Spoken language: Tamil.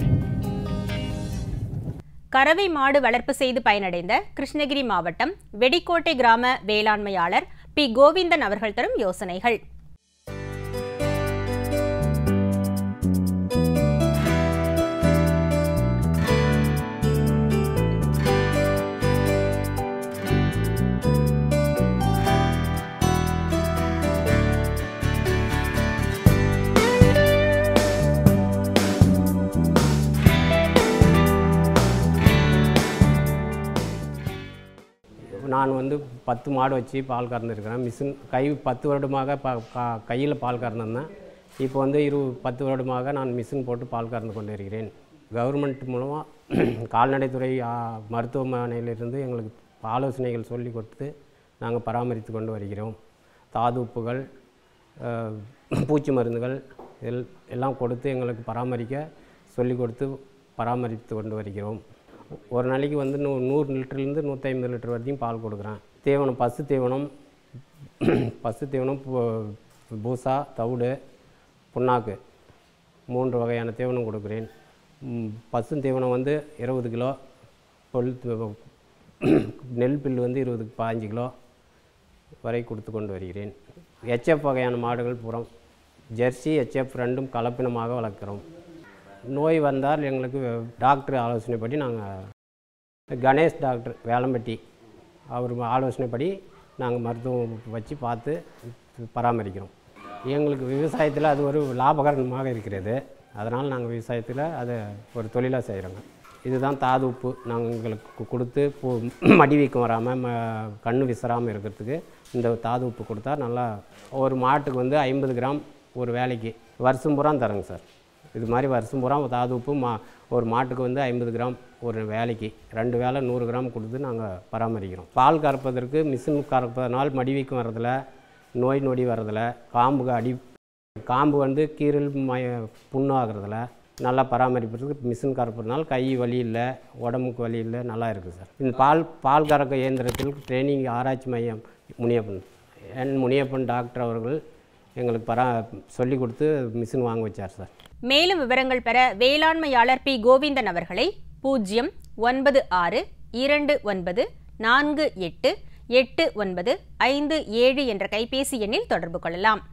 கறவை மாடு வளர்ப்பு செய்து பயனடைந்த கிருஷ்ணகிரி மாவட்டம் வெடிக்கோட்டை கிராம வேளாண்மையாளர் பி கோவிந்தன் அவர்கள் தரும் யோசனைகள் நான் வந்து பத்து மாடு வச்சு பால் கறந்துருக்கிறேன் மிஷின் கை பத்து வருடமாக ப கையில் பால் கறந்துருந்தேன் இப்போ வந்து இரு பத்து வருடமாக நான் மிஷின் போட்டு பால் கறந்து கொண்டு இருக்கிறேன் கவர்மெண்ட் மூலமாக கால்நடைத்துறை ஆ, மருத்துவமனையிலிருந்து எங்களுக்கு ஆலோசனைகள் சொல்லி கொடுத்து நாங்கள் பராமரித்து கொண்டு வருகிறோம் தாது உப்புகள் அஹ், பூச்சி மருந்துகள் எல் எல்லாம் கொடுத்து எங்களுக்கு பராமரிக்க சொல்லி கொடுத்து பராமரித்து கொண்டு வருகிறோம் ஒரு நாளைக்கு வந்து நூ நூறு லிட்டர்லேருந்து நூற்றி ஐம்பது லிட்டர் வரைக்கும் பால் கொடுக்குறேன் தீவனம் பசு தீவனம் பசு தீவனம் பூ- பூசா தவிடு புண்ணாக்கு மூன்று வகையான தீவனம் கொடுக்குறேன் ம், பசு தீவனம் வந்து இருபது கிலோ பொல் நெல் பில் வந்து இருபது பாஞ்சு கிலோ வரை கொடுத்து கொண்டு வருகிறேன் ஹெச்எஃப் வகையான மாடுகள் புறம் ஜெர்சி ஹெச்எஃப் ரெண்டும் கலப்பினமாக வளர்க்குறோம் நோய் வந்தால் எங்களுக்கு டாக்டர் ஆலோசனைப்படி நாங்கள் கணேஷ் டாக்டர் வேலம்பட்டி அவர் ஆலோசனைப்படி நாங்கள் மருத்துவம் வச்சு பார்த்து பராமரிக்கிறோம் எங்களுக்கு விவசாயத்தில் அது ஒரு லாபகரமாக இருக்கிறது அதனால் நாங்கள் விவசாயத்தில் அதை ஒரு தொழிலாக செய்கிறோங்க இதுதான் தாது உப்பு நாங்கள் எங்களுக்கு கொடுத்து பூ மடி வீக்கம் வராமல் ம கண்ணு விசராமல் இருக்கிறதுக்கு இந்த தாது உப்பு கொடுத்தா நல்லா ஒரு மாட்டுக்கு வந்து ஐம்பது கிராம் ஒரு வேலைக்கு வருஷம் பூரா தரேங்க சார் இது மாதிரி வருஷம் பூரா தாது உப்பு மா ஒரு மாட்டுக்கு வந்து ஐம்பது கிராம் ஒரு வேலைக்கு ரெண்டு வேலை நூறு கிராம் கொடுத்து நாங்கள் பராமரிக்கிறோம் பால் கறப்பதற்கு மிஷின் கறப்பதனால் மடிவீக்கம் வர்றதில்ல நோய் நொடி வர்றதில்ல காம்புக்கு அடி காம்பு வந்து கீரல் மய புண்ணு ஆகுறதில்ல நல்லா பராமரிப்பதற்கு மிஷின் கறப்பதுனால கை வலி இல்லை உடம்புக்கு வலி இல்லை நல்லா இருக்குது சார் இந்த பால் பால் கறக்க இயந்திரத்தில் ட்ரைனிங் ஆராய்ச்சி மையம் முனியப்பன் என் முனியப்பன் டாக்டர் அவர்கள் எங்களுக்கு பரா சொல்லி கொடுத்து மிஷின் வாங்க வச்சார் சார் மேலும் விவரங்கள் பெற வேளாண்மையாளர் பி கோவிந்தன் அவர்களை பூஜ்ஜியம் ஒன்பது ஆறு இரண்டு ஒன்பது நான்கு எட்டு எட்டு ஒன்பது ஐந்து ஏழு என்ற கைபேசி எண்ணில் தொடர்பு கொள்ளலாம்